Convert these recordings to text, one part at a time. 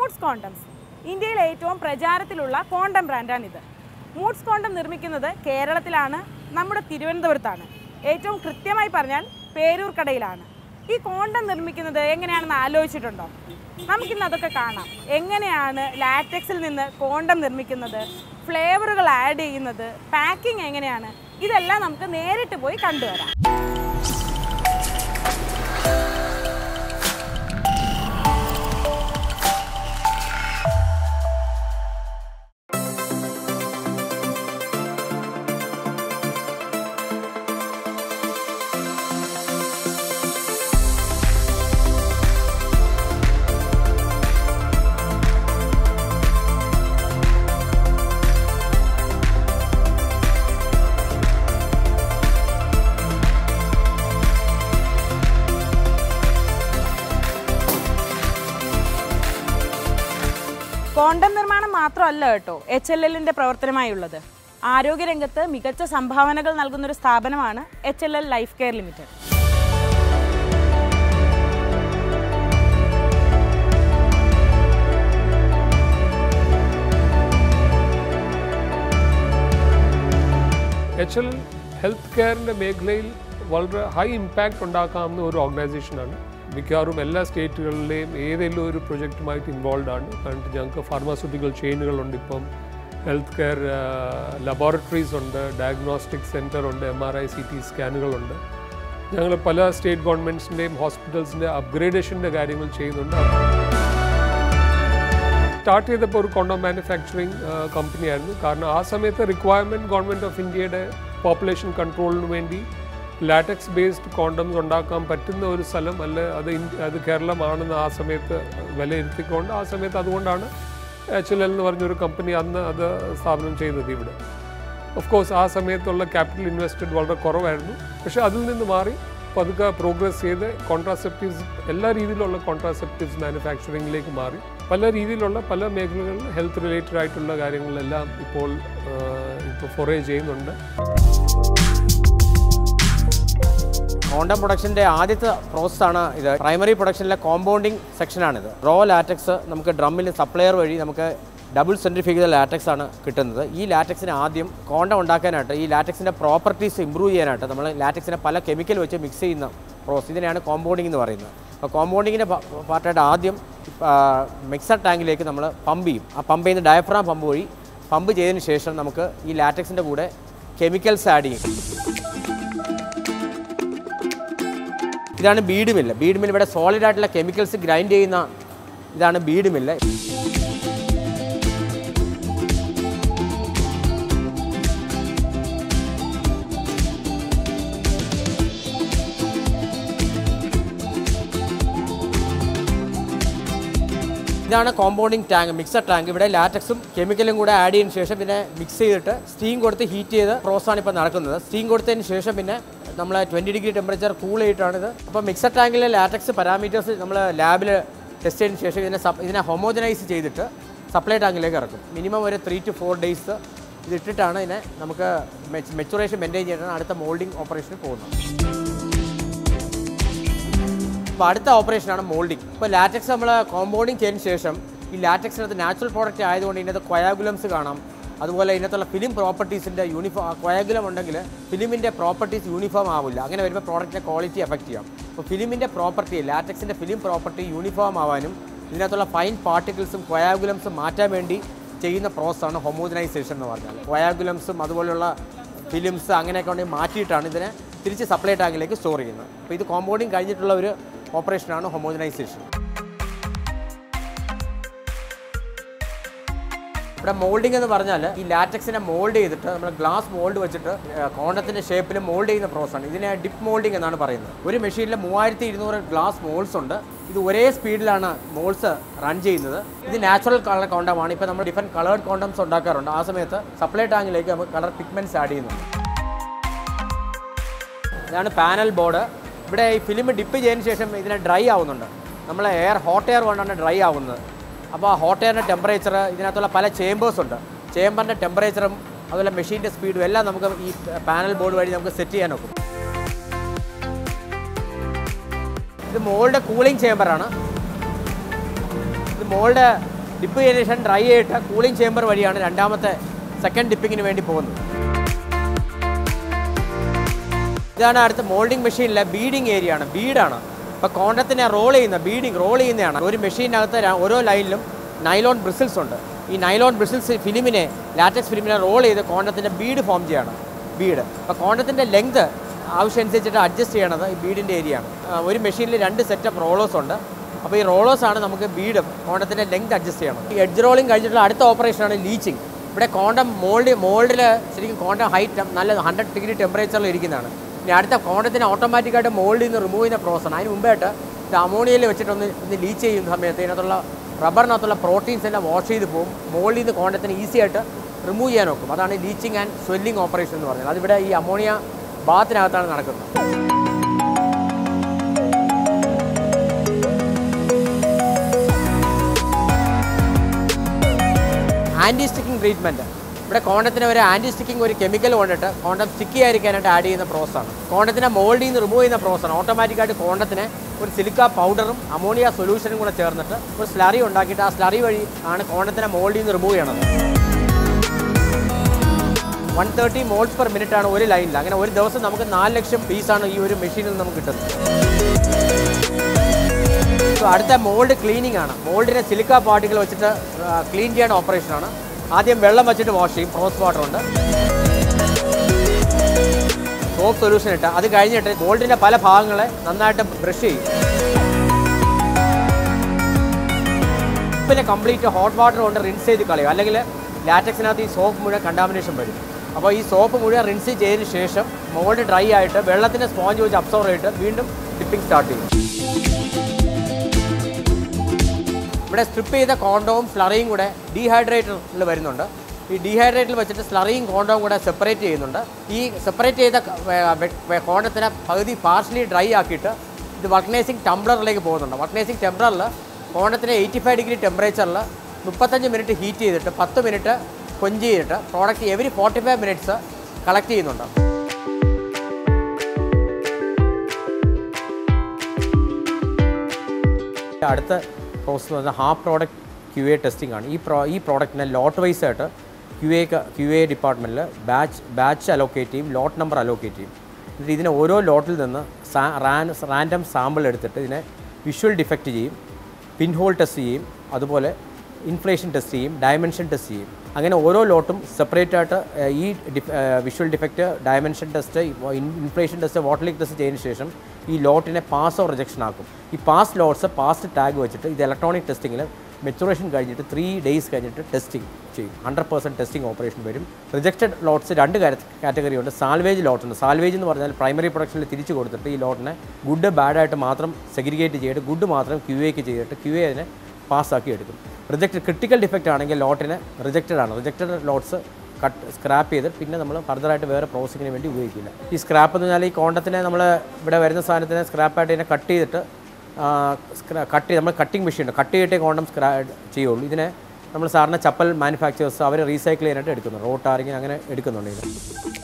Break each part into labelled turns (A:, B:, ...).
A: moods condoms ഇന്ത്യയിലെ ഏറ്റവും പ്രചാരത്തിലുള്ള കോണ്ടം ബ്രാൻഡാണിത് മൂഡ്സ് കോണ്ടം നിർമ്മിക്കുന്നത് കേരളത്തിലാണ് നമ്മുടെ തിരുവനന്തപുരത്താണ് ഏറ്റവും കൃത്യമായി പറഞ്ഞാൽ പേരൂർ കടയിലാണ് ഈ കോണ്ടം നിർമ്മിക്കുന്നത് എങ്ങനെയാണെന്ന് ആലോചിച്ചിട്ടുണ്ടോ നമുക്കിന്ന് അതൊക്കെ കാണാം എങ്ങനെയാണ് ലാറ്റക്സിൽ നിന്ന് കോണ്ടം നിർമ്മിക്കുന്നത് ഫ്ലേവറുകൾ ആഡ് ചെയ്യുന്നത് പാക്കിംഗ് എങ്ങനെയാണ് ഇതെല്ലാം നമുക്ക് നേരിട്ട് പോയി കണ്ടുവരാം കോണ്ടം നിർമ്മാണം മാത്രമല്ല കേട്ടോ എച്ച് എൽ എല്ലിൻ്റെ പ്രവർത്തനമായുള്ളത് ആരോഗ്യരംഗത്ത് മികച്ച സംഭാവനകൾ നൽകുന്ന ഒരു സ്ഥാപനമാണ് H L L life care limited
B: H L health കെയറിൻ്റെ മേഖലയിൽ വളരെ ഹൈ ഇമ്പാക്റ്റ് ഉണ്ടാക്കാവുന്ന ഒരു ഓർഗനൈസേഷനാണ് മിക്കവാറും എല്ലാ സ്റ്റേറ്റുകളിലെയും ഏതെങ്കിലും ഒരു പ്രൊജക്റ്റുമായിട്ട് ഇൻവോൾവ് ആണ് കാരണം ഞങ്ങൾക്ക് ഫാർമാസ്യൂട്ടിക്കൽ ചെയിനുകളുണ്ട് ഇപ്പം ഹെൽത്ത് കെയർ ലബോറട്ടറീസ് ഉണ്ട് ഡയഗ്നോസ്റ്റിക് സെൻറ്റർ ഉണ്ട് M R I C T സ്കാനുകളുണ്ട് ഞങ്ങൾ പല സ്റ്റേറ്റ് ഗവൺമെൻറ്റ്സിൻ്റെയും ഹോസ്പിറ്റൽസിൻ്റെ അപ്ഗ്രേഡേഷൻ്റെ കാര്യങ്ങൾ ചെയ്യുന്നുണ്ട് സ്റ്റാർട്ട് ചെയ്തപ്പോൾ ഒരു കോണ്ടം മാനുഫാക്ചറിങ് കമ്പനി ആയിരുന്നു കാരണം ആ സമയത്ത് റിക്വയർമെൻറ്റ് ഗവൺമെൻറ് ഓഫ് ഇന്ത്യയുടെ പോപ്പുലേഷൻ കൺട്രോളിന് വേണ്ടി ലാറ്റക്സ് ബേസ്ഡ് കോണ്ടംസ് ഉണ്ടാക്കാൻ പറ്റുന്ന ഒരു സ്ഥലം അല്ല അത് ഇൻ- അത് കേരളമാണെന്ന് ആ സമയത്ത് വിലയിരുത്തിക്കൊണ്ട് ആ സമയത്ത് അതുകൊണ്ടാണ് എച്ച് എൽ എൽ എന്ന് പറഞ്ഞൊരു കമ്പനി അന്ന് അത് സ്ഥാപനം ചെയ്തത് ഇവിടെ ഓഫ് കോഴ്സ് ആ സമയത്തുള്ള ക്യാപിറ്റൽ ഇൻവെസ്റ്റഡ് വളരെ കുറവായിരുന്നു പക്ഷേ അതിൽ നിന്ന് മാറി പതുക്കെ പ്രോഗ്രസ് ചെയ്ത് കോൺട്രാസെപ്റ്റീവ്സ് എല്ലാ രീതിയിലുള്ള കോൺട്രാസെപ്റ്റീവ്സ് മാനുഫാക്ചറിങ്ങിലേക്ക് മാറി പല രീതിയിലുള്ള പല മേഖലകളിൽ ഹെൽത്ത് റിലേറ്റഡ് ആയിട്ടുള്ള കാര്യങ്ങളിലെല്ലാം ഇപ്പോൾ ഇപ്പോൾ ഫൊറേ ചെയ്യുന്നുണ്ട്
C: കോണ്ടം പ്രൊഡക്ഷൻ്റെ ആദ്യത്തെ പ്രോസസ്സാണ് ഇത് പ്രൈമറി പ്രൊഡക്ഷനിലെ കോമ്പൗണ്ടിങ് സെക്ഷനാണിത് റോ ലാറ്റക്സ് നമുക്ക് ഡ്രമ്മിൽ സപ്ലയർ വഴി നമുക്ക് ഡബിൾ സെൻട്രിഫൈ ചെയ്ത ലാറ്റക്സ് ആണ് കിട്ടുന്നത് ഈ ലാറ്റക്സിന് ആദ്യം കോണ്ടം ഉണ്ടാക്കാനായിട്ട് ഈ ലാറ്റക്സിൻ്റെ പ്രോപ്പർട്ടീസ് ഇമ്പ്രൂവ് ചെയ്യാനായിട്ട് നമ്മൾ ലാറ്റക്സിനെ പല കെമിക്കൽ വെച്ച് മിക്സ് ചെയ്യുന്ന പ്രോസസ് ഇതിനെയാണ് കോമ്പൗണ്ടിങ് എന്ന് പറയുന്നത് അപ്പോൾ കോമ്പൗണ്ടിങ്ങിൻ്റെ പാർട്ടായിട്ട് ആദ്യം മിക്സർ ടാങ്കിലേക്ക് നമ്മൾ പമ്പ് ചെയ്യും ആ പമ്പ് ചെയ്യുന്ന ഡയഫ്രാം പമ്പ് വഴി പമ്പ് ചെയ്തതിന് ശേഷം നമുക്ക് ഈ ലാറ്റക്സിൻ്റെ കൂടെ കെമിക്കൽസ് ആഡ് ചെയ്യും ഇതാണ് ബീഡ് മില്ല് ബീഡ് മില്ല് ഇവിടെ സോളിഡ് ആയിട്ടുള്ള കെമിക്കൽസ് ഗ്രൈൻഡ് ചെയ്യുന്ന ഇതാണ് ബീഡ് മില്ല് ഇതാണ് കോമ്പൗണ്ടിങ് ടാങ്ക് മിക്സർ ടാങ്ക് ഇവിടെ ലാറ്റക്സും കെമിക്കലും കൂടെ ആഡ് ചെയ്തതിന് ശേഷം പിന്നെ മിക്സ് ചെയ്തിട്ട് സ്റ്റീം കൊടുത്ത് ഹീറ്റ് ചെയ്ത് പ്രോസസ്സാണ് ഇപ്പോൾ നടക്കുന്നത് സ്റ്റീം കൊടുത്തതിന് ശേഷം പിന്നെ നമ്മൾ ട്വൻറ്റി ഡിഗ്രി ടെമ്പറേച്ചർ കൂൾ ചെയ്തിട്ടാണിത് അപ്പോൾ മിക്സർ ടാങ്കിലെ ലാറ്റക്സ് പാരാമീറ്റേഴ്സ് നമ്മൾ ലാബിൽ ടെസ്റ്റ് ചെയ്തതിന് ശേഷം ഇതിനെ സപ് ഇതിനെ ഹോമോജനൈസ് ചെയ്തിട്ട് സപ്ലൈ ടാങ്കിലേക്ക് ഇറക്കും മിനിമം ഒരു ത്രീ ടു ഫോർ ഡേയ്സ് ഇതിട്ടിട്ടാണ് ഇതിനെ നമുക്ക് മെച്ചുറേഷൻ മെയിൻറ്റെയിൻ ചെയ്തിട്ടാണ് അടുത്ത മോൾഡിംഗ് ഓപ്പറേഷന് പോകുന്നത് അപ്പോൾ അടുത്ത ഓപ്പറേഷനാണ് മോൾഡിംഗ് ഇപ്പോൾ ലാറ്റക്സ് നമ്മൾ കോമ്പൗണ്ടിങ് ചെയ്തതിന് ശേഷം ഈ ലാറ്റക്സിനകത്ത് നാച്ചുറൽ പ്രോഡക്റ്റ് ആയതുകൊണ്ട് ഇതിനകത്ത് കൊയാഗുലംസ് കാണാം അതുപോലെ ഇതിനകത്തുള്ള ഫിലിം പ്രോപ്പർട്ടീസിൻ്റെ യൂണിഫോം കൊയാഗുലം ഉണ്ടെങ്കിൽ ഫിലിമിൻ്റെ പ്രോപ്പർട്ടീസ് യൂണിഫോം ആവില്ല അങ്ങനെ വരുമ്പോൾ പ്രോഡക്റ്റിൻ്റെ ക്വാളിറ്റി എഫക്റ്റ് ചെയ്യാം അപ്പോൾ ഫിലിമിൻ്റെ പ്രോപ്പർട്ടി ലാറ്റക്സിൻ്റെ ഫിലിം പ്രോപ്പർട്ടി യൂണിഫോം ആവാനും ഇതിനകത്തുള്ള ഫൈൻ പാർട്ടിക്കിൾസും കൊയാഗുലംസും മാറ്റാൻ വേണ്ടി ചെയ്യുന്ന പ്രോസസ്സാണ് ഹോമോജനൈസേഷൻ എന്ന് പറഞ്ഞാൽ കൊയാഗുലംസും അതുപോലെയുള്ള ഫിലിംസ് അങ്ങനെയൊക്കെ ഉണ്ടെങ്കിൽ മാറ്റിയിട്ടാണ് ഇതിനെ തിരിച്ച് സപ്ലൈ ടാങ്കിലേക്ക് സ്റ്റോർ ചെയ്യുന്നത് അപ്പോൾ ഇത് കോമ്പൗണ്ടിങ് കഴിഞ്ഞിട്ടുള്ള ഒരു ഓപ്പറേഷനാണ് ഹോമോജനൈസേഷൻ ഇവിടെ മോൾഡിംഗ് എന്ന് പറഞ്ഞാൽ ഈ ലാറ്റക്സിനെ മോൾഡ് ചെയ്തിട്ട് നമ്മൾ ഗ്ലാസ് മോൾഡ് വെച്ചിട്ട് കോണ്ടത്തിന്റെ ഷേപ്പിൽ മോൾഡ് ചെയ്യുന്ന പ്രോസസ്സാണ് ഇതിനെ ഡിപ്പ് മോൾഡിംഗ് എന്നാണ് പറയുന്നത് ഒരു മെഷീനിൽ മൂവായിരത്തി ഇരുന്നൂറ് ഗ്ലാസ് മോൾസ് ഉണ്ട് ഇത് ഒരേ സ്പീഡിലാണ് മോൾസ് റൺ ചെയ്യുന്നത് ഇത് നാച്ചുറൽ കളർ കോണ്ടമാണ് ഇപ്പോൾ നമ്മൾ ഡിഫറെൻറ്റ് കളേർഡ് കോണ്ടംസ് ഉണ്ടാക്കാറുണ്ട് ആ സമയത്ത് സപ്ലൈ ടാങ്കിലേക്ക് നമുക്ക് കളർ പിഗ്മെൻറ്റ്സ് ആഡ് ചെയ്യുന്നുണ്ട് ഇതാണ് പാനൽ ബോർഡ് ഇവിടെ ഈ ഫിലിം ഡിപ്പ് ചെയ്തതിന് ശേഷം ഇതിനെ ഡ്രൈ ആവുന്നുണ്ട് നമ്മൾ എയർ ഹോട്ട് എയർ കൊണ്ടാണ് ഡ്രൈ ആവുന്നത് അപ്പോൾ ആ ഹോട്ട് എയറിൻ്റെ ടെമ്പറേച്ചർ ഇതിനകത്തുള്ള പല ചേമ്പേഴ്സ് ഉണ്ട് ചേമ്പറിൻ്റെ ടെമ്പറേച്ചറും അതുപോലെ മെഷീൻ്റെ സ്പീഡും എല്ലാം നമുക്ക് ഈ പാനൽ ബോർഡ് വഴി നമുക്ക് സെറ്റ് ചെയ്യാൻ ഒക്കും ഇത് മോളുടെ കൂളിംഗ് ചേമ്പറാണ് ഇത് മോളുടെ ഡിപ്പ് ചെയ്തതിന് ശേഷം ഡ്രൈ ആയിട്ട് കൂളിംഗ് ചേമ്പർ വഴിയാണ് രണ്ടാമത്തെ സെക്കൻഡ് ഡിപ്പിങ്ങിന് വേണ്ടി പോകുന്നത് ഇതാണ് അടുത്ത മോൾഡിംഗ് മെഷീനിലെ ബീഡിംഗ് ഏരിയ ആണ് ബീഡാണ് ഇപ്പോൾ കോണ്ടത്തിനെ റോൾ ചെയ്യുന്ന ബീഡിംഗ് റോൾ ചെയ്യുന്നതാണ് ഒരു മെഷീനകത്ത് ര- ഓരോ ലൈനിലും നൈലോൺ ബ്രിസിൽസ് ഉണ്ട് ഈ നൈലോൺ ബ്രിസിൽസ് ഫിലിമിനെ ലാറ്റക്സ് ഫിലിമിനെ റോൾ ചെയ്ത് കോണ്ടത്തിൻ്റെ ബീഡ് ഫോം ചെയ്യണം ബീഡ് അപ്പോൾ കോണ്ടത്തിൻ്റെ ലെങ്ത് ആവശ്യമനുസരിച്ചിട്ട് അഡ്ജസ്റ്റ് ചെയ്യണത് ഈ ബീഡിൻ്റെ ഏരിയ ആണ് ആ, ഒരു മെഷീനിൽ രണ്ട് സെറ്റപ്പ് റോളേഴ്സ് ഉണ്ട് അപ്പോൾ ഈ റോളേഴ്സ് ആണ് നമുക്ക് ബീഡ് കോണ്ടത്തിൻ്റെ ലെങ്ത് അഡ്ജസ്റ്റ് ചെയ്യണം ഈ എഡ്ജ് റോളിംഗ് കഴിഞ്ഞിട്ടുള്ള അടുത്ത ഓപ്പറേഷനാണ് ലീച്ചിങ് ഇവിടെ കോണ്ടം മോൾഡ് മോൾഡിൽ ശരിക്കും കോണ്ടം ഹൈറ്റ് നല്ല ഹൺഡ്രഡ് ഡിഗ്രി ടെമ്പറേച്ചറിൽ ഇരിക്കുന്നതാണ് ഇനി അടുത്ത കോണ്ടത്തിന് ഓട്ടോമാറ്റിക്കായിട്ട് മോൾഡിൽ നിന്ന് റിമൂവ് ചെയ്യുന്ന പ്രോസസ്സാണ് അതിന് മുമ്പായിട്ട് ഇത് അമോണിയയിൽ വെച്ചിട്ട് ഒന്ന് ഒന്ന് ലീച്ച് ചെയ്യുന്ന സമയത്ത് ഇതിനകത്തുള്ള റബ്ബറിനകത്തുള്ള പ്രോട്ടീൻസ് എല്ലാം വാഷ് ചെയ്ത് പോകും മോൾഡിൽ നിന്ന് കോണ്ടത്തിന് ഈസി ആയിട്ട് റിമൂവ് ചെയ്യാൻ നോക്കും അതാണ് ലീച്ചിങ് ആൻഡ് സ്വെല്ലിംഗ് ഓപ്പറേഷൻ എന്ന് പറയുന്നത് അതിവിടെ ഈ അമോണിയ ബാത്തിനകത്താണ് നടക്കുന്നത് ആൻറ്റി സ്റ്റിക്കിംഗ് ട്രീറ്റ്മെൻറ്റ് ഇവിടെ കോണ്ടത്തിന് ഒരു ആൻറ്റി സ്റ്റിക്കിംഗ് ഒരു കെമിക്കൽ കൊണ്ടിട്ട് കോണ്ടം സ്റ്റിക്കി ആയിരിക്കാനായിട്ട് ആഡ് ചെയ്യുന്ന പ്രോസസ്സാണ് കോണ്ടത്തിനെ മോൾഡിൽ നിന്ന് റിമൂവ് ചെയ്യുന്ന പ്രോസസ്സാണ് ഓട്ടോമാറ്റിക്കായിട്ട് കോണ്ടത്തിനെ ഒരു സിലിക്ക പൗഡറും അമോണിയ സൊല്യൂഷനും കൂടെ ചേർന്നിട്ട് ഒരു സ്ലറി ഉണ്ടാക്കിയിട്ട് ആ സ്ലറി വഴി ആണ് കോണ്ടത്തിനെ മോൾഡിൽ നിന്ന് റിമൂവ് ചെയ്യണത് one thirty moulds per minute ആണ് ഒരു ലൈനിൽ അങ്ങനെ ഒരു ദിവസം നമുക്ക് നാല് ലക്ഷം പീസാണ് ഈ ഒരു മെഷീനിൽ നിന്ന് നമുക്ക് കിട്ടുന്നത് So, അടുത്ത മോൾഡ് ക്ലീനിങ് ആണ് മോൾഡിനെ സിലിക്ക പാർട്ടികൾ വെച്ചിട്ട് ക്ലീൻ ചെയ്യാൻ ഓപ്പറേഷനാണ് ആദ്യം വെള്ളം വെച്ചിട്ട് വാഷ് ചെയ്യും ഫ്രോസ് വാട്ടർ ഉണ്ട് സോപ്പ് സൊല്യൂഷൻ ഇട്ട് അത് കഴിഞ്ഞിട്ട് മോൾഡിൻ്റെ പല ഭാഗങ്ങളെ നന്നായിട്ട് ബ്രഷ് ചെയ്യും പിന്നെ കംപ്ലീറ്റ് ഹോട്ട് വാട്ടർ കൊണ്ട് റിൻസ് ചെയ്ത് കളയും അല്ലെങ്കിൽ ലാറ്റക്സിനകത്ത് ഈ സോപ്പ് മുഴുവൻ കണ്ടാമിനേഷൻ വരും അപ്പോൾ ഈ സോപ്പ് മുഴുവൻ റിൻസ് ചെയ്തതിന് ശേഷം മോൾഡ് ഡ്രൈ ആയിട്ട് വെള്ളത്തിൻ്റെ സ്പോഞ്ച് വെച്ച് അബ്സോർവ് ചെയ്തിട്ട് വീണ്ടും ടിപ്പിംഗ് സ്റ്റാർട്ട് ചെയ്യും ഇവിടെ സ്ട്രിപ്പ് ചെയ്ത കോണ്ടവും സ്ലറിയും കൂടെ ഡീഹൈഡ്രേറ്ററിൽ വരുന്നുണ്ട് ഈ ഡീഹൈഡ്രേറ്ററിൽ വെച്ചിട്ട് സ്ലറിയും കോണ്ടവും കൂടെ സെപ്പറേറ്റ് ചെയ്യുന്നുണ്ട് ഈ സെപ്പറേറ്റ് ചെയ്ത കോണ്ടത്തിനെ പകുതി പാർഷ്യലി ഡ്രൈ ആക്കിയിട്ട് ഇത് വൾക്കനൈസിങ് ടംബ്ലറിലേക്ക് പോകുന്നുണ്ട് വൾക്കനൈസിങ് ടെമ്പററിൽ കോണ്ടത്തിന് എയ്റ്റി ഫൈവ് ഡിഗ്രി ടെമ്പറേച്ചറിൽ മുപ്പത്തഞ്ച് മിനിറ്റ് ഹീറ്റ് ചെയ്തിട്ട് പത്ത് മിനിറ്റ് കൊഞ്ച് ചെയ്തിട്ട് product every forty five minutes collect ചെയ്യുന്നുണ്ട് അടുത്ത പ്രോസസ് എന്ന് പറഞ്ഞാൽ half product Q A testing ആണ് ഈ പ്രോ ഈ പ്രോഡക്റ്റിനെ ലോട്ട് വൈസ് ആയിട്ട് ക്യു എ ക്യു എ ഡിപ്പാർട്ട്മെൻറ്റിൽ ബാച്ച് ബാച്ച് അലോക്കേറ്റ് ചെയ്യും ലോട്ട് നമ്പർ അലോക്കേറ്റ് ചെയ്യും എന്നിട്ട് ഇതിനെ ഓരോ ലോട്ടിൽ നിന്ന് റാൻഡം സാമ്പിൾ എടുത്തിട്ട് ഇതിനെ വിഷ്വൽ ഡിഫക്റ്റ് ചെയ്യും പിൻ ഹോൾ ടെസ്റ്റ് ചെയ്യും അതുപോലെ ഇൻഫ്ലേഷൻ ടെസ്റ്റ് ചെയ്യും ഡയമെൻഷൻ ടെസ്റ്റ് ചെയ്യും അങ്ങനെ ഓരോ ലോട്ടും സെപ്പറേറ്റ് ആയിട്ട് ഏഹ്, ഈ visual defect dimension test inflation test water test ചെയ്തതിന് ശേഷം ഈ ലോട്ടിനെ പാസ് ഓർ റിജക്ഷൻ ആക്കും ഈ പാസ് ലോട്ട്സ് പാസ് ടാഗ് വെച്ചിട്ട് ഇത് ഇലക്ട്രോണിക് ടെസ്റ്റിങ്ങിൽ മെച്ചുറേഷൻ കഴിഞ്ഞിട്ട് ത്രീ ഡേയ്സ് കഴിഞ്ഞിട്ട് ടെസ്റ്റിംഗ് ചെയ്യും ഹൺഡ്രഡ് പെർസെൻറ്റ് ടെസ്റ്റിംഗ് ഓപ്പറേഷൻ വരും റിജക്റ്റഡ് ലോട്ട്സ് രണ്ട് കാറ്റഗറി ഉണ്ട് സാൽവേജ് ലോട്ട് ഉണ്ട് സാൽവേജ് എന്ന് പറഞ്ഞാൽ പ്രൈമറി പ്രൊഡക്ഷനിൽ തിരിച്ചു കൊടുത്തിട്ട് ഈ ലോട്ടിനെ ഗുഡ് ബാഡായിട്ട് മാത്രം സെഗ്രിഗേറ്റ് ചെയ്തിട്ട് ഗുഡ് മാത്രം ക്യു എക്ക് ചെയ്തിട്ട് ക്യു എ അതിനെ പാസ്സാക്കി എടുക്കും റിജക്റ്റ് ക്രിട്ടിക്കൽ ഡിഫക്റ്റ് ആണെങ്കിൽ ലോട്ടിന് റിജക്റ്റഡ് ആണ് റിജക്റ്റഡ് ലോട്ട്സ് കട്ട് സ്ക്രാപ്പ് ചെയ്ത് പിന്നെ നമ്മൾ ഫർദറായിട്ട് വേറെ പ്രോസസ്സിങ്ങിന് വേണ്ടി ഉപയോഗിക്കില്ല ഈ സ്ക്രാപ്പ് എന്ന് പറഞ്ഞാൽ ഈ കോണ്ടത്തിനെ നമ്മൾ ഇവിടെ വരുന്ന സാധനത്തിനെ സ്ക്രാപ്പായിട്ട് ഇതിനെ കട്ട് ചെയ്തിട്ട് കട്ട് ചെയ്ത് നമ്മൾ കട്ടിംഗ് മെഷീൻ ഉണ്ട് കട്ട് ചെയ്തിട്ടേ കോണ്ടം സ്ക്രാ ചെയ്യുള്ളൂ ഇതിനെ നമ്മൾ സാറിന് ചപ്പൽ മാനുഫാക്ചേഴ്സ് അവർ റീസൈക്കിൾ ചെയ്യാനായിട്ട് എടുക്കുന്നു റോട്ട് ആരെങ്കിലും അങ്ങനെ എടുക്കുന്നുണ്ട് ഇത്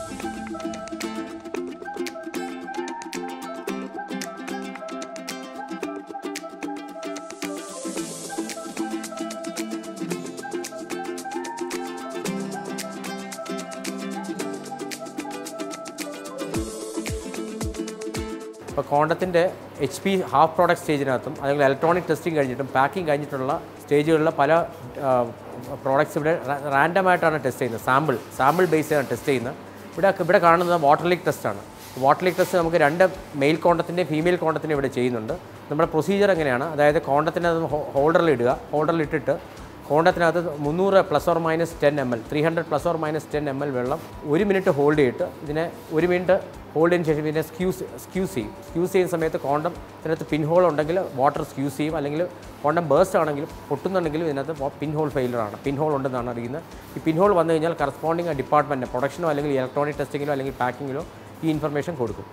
C: ഇപ്പോൾ കോണ്ടത്തിൻ്റെ എച്ച് പി ഹാഫ് പ്രോഡക്റ്റ് സ്റ്റേജിനകത്തും അല്ലെങ്കിൽ ഇലക്ട്രോണിക് ടെസ്റ്റിംഗ് കഴിഞ്ഞിട്ടും പാക്കിംഗ് കഴിഞ്ഞിട്ടുള്ള സ്റ്റേജുകളിലെ പല പ്രോഡക്റ്റ്സ് ഇവിടെ റാൻഡമായിട്ടാണ് ടെസ്റ്റ് ചെയ്യുന്നത് സാമ്പിൾ സാമ്പിൾ ബേസ് ചെയ്താണ് ടെസ്റ്റ് ചെയ്യുന്നത് ഇവിടെ ഇവിടെ കാണുന്നത് വാട്ടർ ലീക്ക് ടെസ്റ്റാണ് വാട്ടർ ലീക്ക് ടെസ്റ്റ് നമുക്ക് രണ്ട് മെയിൽ കോണ്ടത്തിൻ്റെ ഫീമെയിൽ കോണ്ടത്തിൻ്റെ ഇവിടെ ചെയ്യുന്നുണ്ട് നമ്മുടെ പ്രൊസീജിയർ എങ്ങനെയാണ് അതായത് കോണ്ടത്തിനെ ഹോൾഡറിൽ ഇടുക ഹോൾഡറിൽ ഇട്ടിട്ട് കോണ്ടത്തിനകത്ത് മുന്നൂറ് plus or minus ten M L three hundred plus or minus ten M L വെള്ളം ഒരു മിനിറ്റ് ഹോൾഡ് ചെയ്തിട്ട് ഇതിനെ ഒരു മിനിറ്റ് ഹോൾഡ് ചെയ്തതിന് ശേഷം ഇതിനെ സ്ക്യൂസ് സ്ക്യൂസ് ചെയ്യും സ്ക്യൂസ് ചെയ്യുന്ന സമയത്ത് കോണ്ടം ഇതിനകത്ത് പിൻ ഹോൾ ഉണ്ടെങ്കിൽ വാട്ടർ സ്ക്യൂസ് ചെയ്യും അല്ലെങ്കിൽ കോണ്ടം ബേസ്റ്റ് ആണെങ്കിലും പൊട്ടുന്നുണ്ടെങ്കിലും ഇതിനകത്ത് പിൻ ഹോൾ ഫെയിലർ ആണ് പിൻ ഹോൾ ഉണ്ടെന്നാണ് അറിയുന്നത് ഈ പിൻ ഹോൾ വന്നു കഴിഞ്ഞാൽ കറസ്പോണ്ടിങ് ഡിപ്പാർട്ട്മെൻറ്റ് പ്രൊഡക്ഷനോ അല്ലെങ്കിൽ ഇലക്ട്രോണിക് ടെസ്റ്റിങ്ങിലോ അല്ലെങ്കിൽ പാക്കിങ്ങിലോ ഈ ഇൻഫർമേഷൻ കൊടുക്കും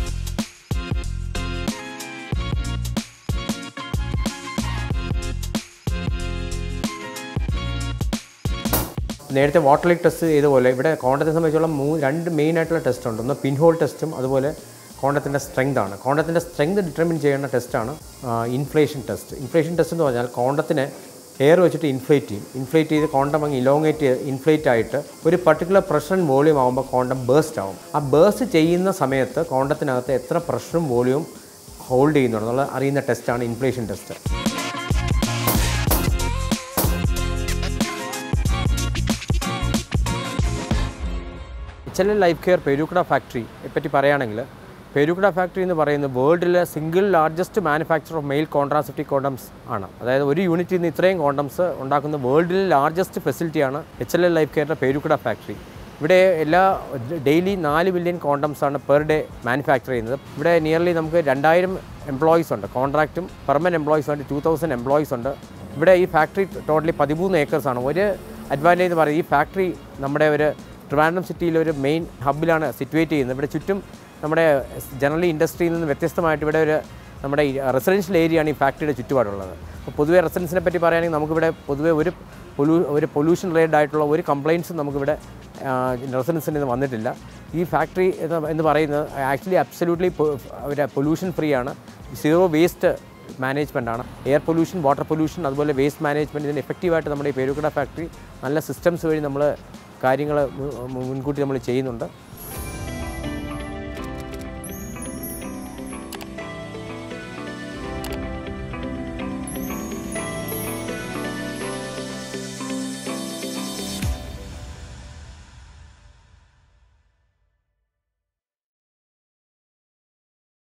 C: നേരത്തെ വാട്ടർ ലീക്ക് ടെസ്റ്റ് ചെയ്ത പോലെ ഇവിടെ കോണ്ടത്തെ സംബന്ധിച്ചുള്ള മൂ രണ്ട് മെയിൻ ആയിട്ടുള്ള ടെസ്റ്റ് ഉണ്ട് ഒന്ന് പിൻ ഹോൾ ടെസ്റ്റും അതുപോലെ കോണ്ടത്തിൻ്റെ സ്ട്രെങ്ത് ആണ് കോണ്ടത്തിൻ്റെ സ്ട്രെങ്ത് ഡിറ്റർമിൻ ചെയ്യുന്ന ടെസ്റ്റാണ് ഇൻഫ്ലേഷൻ ടെസ്റ്റ് ഇൻഫ്ലേഷൻ ടെസ്റ്റ് എന്ന് പറഞ്ഞാൽ കോണ്ടത്തിനെ എയർ വെച്ചിട്ട് ഇൻഫ്ലേറ്റ് ചെയ്യും ഇൻഫ്ലേറ്റ് ചെയ്ത് കോണ്ടം അങ്ങ് ഇലോങ്ങേറ്റ് ഇൻഫ്ലേറ്റ് ആയിട്ട് ഒരു പർട്ടിക്കുലർ പ്രഷർ ആൻഡ് വോളിയം ആകുമ്പോൾ കോണ്ടം ബേസ്റ്റ് ആവും ആ ബേസ്റ്റ് ചെയ്യുന്ന സമയത്ത് കോണ്ടത്തിനകത്ത് എത്ര പ്രഷറും വോളിയവും ഹോൾഡ് ചെയ്യുന്നുണ്ട് എന്നുള്ള അറിയുന്ന ടെസ്റ്റാണ് inflation test H L L life care Peroorkada factory പറ്റി പറയുകയാണെങ്കിൽ പെരൂക്കട ഫാക്ടറി എന്ന് പറയുന്നത് വേൾഡിലെ single largest manufacture of male contraceptive condoms ആണ് അതായത് ഒരു യൂണിറ്റിൽ നിന്ന് ഇത്രയും കോണ്ടംസ് ഉണ്ടാക്കുന്ന വേൾഡിലെ ലാർജസ്റ്റ് ഫെസിലിറ്റിയാണ് എച്ച് എൽ എൽ ലൈഫ് കെയറിൻ്റെ പെരൂക്കട ഫാക്ടറി ഇവിടെ എല്ലാ ഡെയിലി നാല് മില്യൺ കോണ്ടംസ് ആണ് പെർ ഡേ മാനുഫാക്ചർ ചെയ്യുന്നത് ഇവിടെ നിയർലി നമുക്ക് രണ്ടായിരം എംപ്ലോയീസ് ഉണ്ട് കോൺട്രാക്റ്റും പെർമനൻറ്റ് എംപ്ലോയീസ് ഉണ്ട് ടു തൗസൻഡ് എംപ്ലോയീസ് ഉണ്ട് ഇവിടെ ഈ ഫാക്ടറി ടോട്ടലി പതിമൂന്ന് ഏക്കേഴ്സ് ആണ് ഒരു അഡ്വാൻറ്റേജ് എന്ന് പറയുന്നത് ഈ ഫാക്ടറി നമ്മുടെ ഒരു ട്രിവാൻഡ്രം സിറ്റിയിലെ ഒരു മെയിൻ ഹബ്ബിലാണ് സിറ്റുവേറ്റ് ചെയ്യുന്നത് ഇവിടെ ചുറ്റും നമ്മുടെ ജനറലി ഇൻഡസ്ട്രിയിൽ നിന്ന് വ്യത്യസ്തമായിട്ട് ഇവിടെ ഒരു നമ്മുടെ റെസിഡൻഷ്യൽ ഏരിയയാണ് ഈ ഫാക്ടറിയുടെ ചുറ്റുപാടുള്ളത് അപ്പോൾ പൊതുവെ റെസിഡൻസിനെ പറ്റി പറയുകയാണെങ്കിൽ നമുക്കിവിടെ പൊതുവെ ഒരു പൊല്യൂ ഒരു പൊല്യൂഷൻ റിലേറ്റഡ് ആയിട്ടുള്ള ഒരു കംപ്ലയിൻസും നമുക്കിവിടെ റെസിഡൻസിന് നിന്ന് വന്നിട്ടില്ല ഈ ഫാക്ടറി എന്ന് എന്ന് പറയുന്നത് ആക്ച്വലി അബ്സല്യൂട്ട്ലി ഒരു പൊല്യൂഷൻ ഫ്രീ ആണ് സീറോ വേസ്റ്റ് മാനേജ്മെൻ്റ് ആണ് എയർ പൊല്യൂഷൻ വാട്ടർ പൊല്യൂഷൻ അതുപോലെ വേസ്റ്റ് മാനേജ്മെൻറ്റ് ഇതിന് എഫക്റ്റീവായിട്ട് നമ്മുടെ ഈ പേരുക്കട ഫാക്ടറി നല്ല സിസ്റ്റംസ് വഴി നമ്മൾ കാര്യങ്ങൾ മുൻകൂട്ടി നമ്മൾ ചെയ്യുന്നുണ്ട്